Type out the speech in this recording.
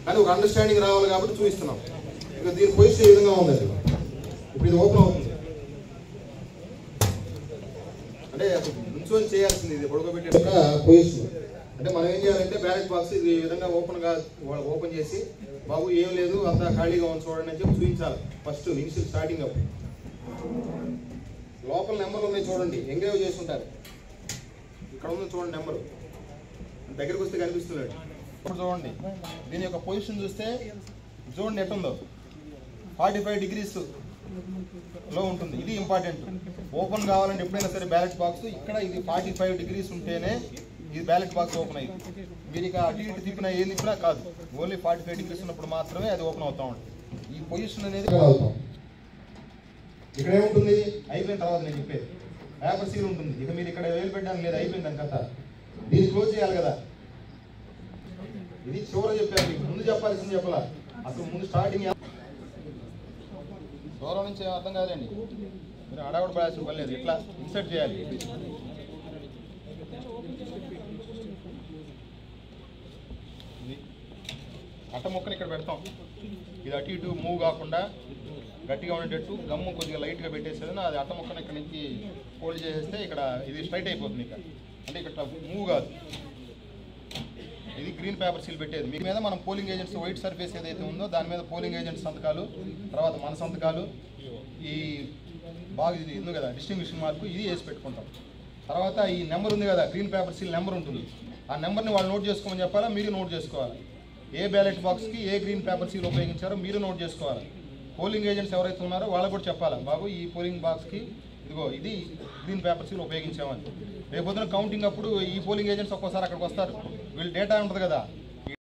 కానీ ఒక అండర్స్టాండింగ్ రావాలి కాబట్టి చూపిస్తున్నాం ఇక దీని పొజిషన్ ఈ విధంగా ఉంది అది ఇప్పుడు ఇది ఓపెన్ అవుతుంది అంటే అసలు నుంచొని చేయాల్సింది ఇది పడుకోబెట్టే పొజిషన్ అంటే మనం ఏం చేయాలంటే బ్యాలెట్ బాక్స్ ఇది ఈ విధంగా ఓపెన్ గా ఓపెన్ చేసి బాబు ఏం లేదు అంతా ఖాళీగా ఉంది చూడండి అని చెప్పి చూపించాలి ఫస్ట్ ఇనిషియల్ స్టార్టింగ్ అప్పుడు లోపల నెంబర్లు ఉన్నాయి చూడండి ఎంగేవ్ చేసి ఉంటారు ఇక్కడ ఉంది చూడండి నెంబర్ దగ్గరికి వస్తే కనిపిస్తున్నాడు ఇప్పుడు చూడండి దీని యొక్క పొజిషన్ చూస్తే చూడండి ఎట్టుందో ఫార్టీ ఫైవ్ డిగ్రీస్ లో ఉంటుంది ఇది ఇంపార్టెంట్ ఓపెన్ కావాలంటే ఎప్పుడైనా సరే బ్యాలెట్ బాక్స్ ఇక్కడ ఇది ఫార్టీ ఫైవ్ డిగ్రీస్ ఉంటేనే ఇది బ్యాలెట్ బాక్స్ ఓపెన్ అయ్యింది మీరు ఇక అటు ఇటు తిప్పినా ఏం తిప్పినా కాదు ఓన్లీ ఫార్టీ ఫైవ్ డిగ్రీస్ ఉన్నప్పుడు మాత్రమే అది ఓపెన్ అవుతా ఉంటుంది ఈ పొజిషన్ అనేది అవుతాం ఇక్కడ ఏముంటుంది అయిపోయిన తర్వాత నేను చెప్పేది పేపర్ సీల్ ఉంటుంది ఇక మీరు ఇక్కడ వేలు పెట్టడానికి లేదు అయిపోయింది దాని కథ దీన్ని క్లోజ్ చేయాలి కదా ఇది చివర చెప్పాను మీకు ముందు చెప్పాల్సింది చెప్పాలా అసలు ముందు స్టార్టింగ్ దూరం నుంచి ఏం అర్థం కాదండి మీరు అడగడం పడాల్సిన పని లేదు ఇట్లా ఇన్సర్ట్ చేయాలి ఇది అట్ట మొక్కని ఇక్కడ పెడతాం ఇది అటు ఇటు మూవ్ కాకుండా గట్టిగా ఉండేటట్టు గమ్ము కొద్దిగా లైట్గా పెట్టేసేది అది అట్ట మొక్కని ఇక్కడ నుంచి ఫోల్డ్ చేసేస్తే ఇక్కడ ఇది స్ట్రైట్ అయిపోతుంది ఇక అంటే ఇక్కడ మూవ్ కాదు ఇది గ్రీన్ పేపర్ సీల్ పెట్టేది మీ మీద మనం పోలింగ్ ఏజెంట్స్ వైట్ సర్ఫేస్ ఏదైతే ఉందో దాని మీద పోలింగ్ ఏజెంట్స్ సంతకాలు తర్వాత మన సంతకాలు ఈ బాగా ఇది ఉంది కదా డిస్టింగ్విషన్ మార్కు ఇది వేసి పెట్టుకుంటాం తర్వాత ఈ నెంబర్ ఉంది కదా గ్రీన్ పేపర్ సీల్ నెంబర్ ఉంటుంది ఆ నెంబర్ని వాళ్ళు నోట్ చేసుకోమని చెప్పాలా మీరు నోట్ చేసుకోవాలి ఏ బ్యాలెట్ బాక్స్కి ఏ గ్రీన్ పేపర్ సీల్ ఉపయోగించారో మీరు నోట్ చేసుకోవాలి పోలింగ్ ఏజెంట్స్ ఎవరైతే ఉన్నారో వాళ్ళకు కూడా చెప్పాలి బాబు ఈ పోలింగ్ బాక్స్కి ఇదిగో ఇది గ్రీన్ పేపర్ సీల్ ఉపయోగించామని రేపొద్దున కౌంటింగ్ అప్పుడు ఈ పోలింగ్ ఏజెంట్స్ ఒక్కోసారి అక్కడికి వస్తారు వీళ్ళు డేటా ఉంటుంది కదా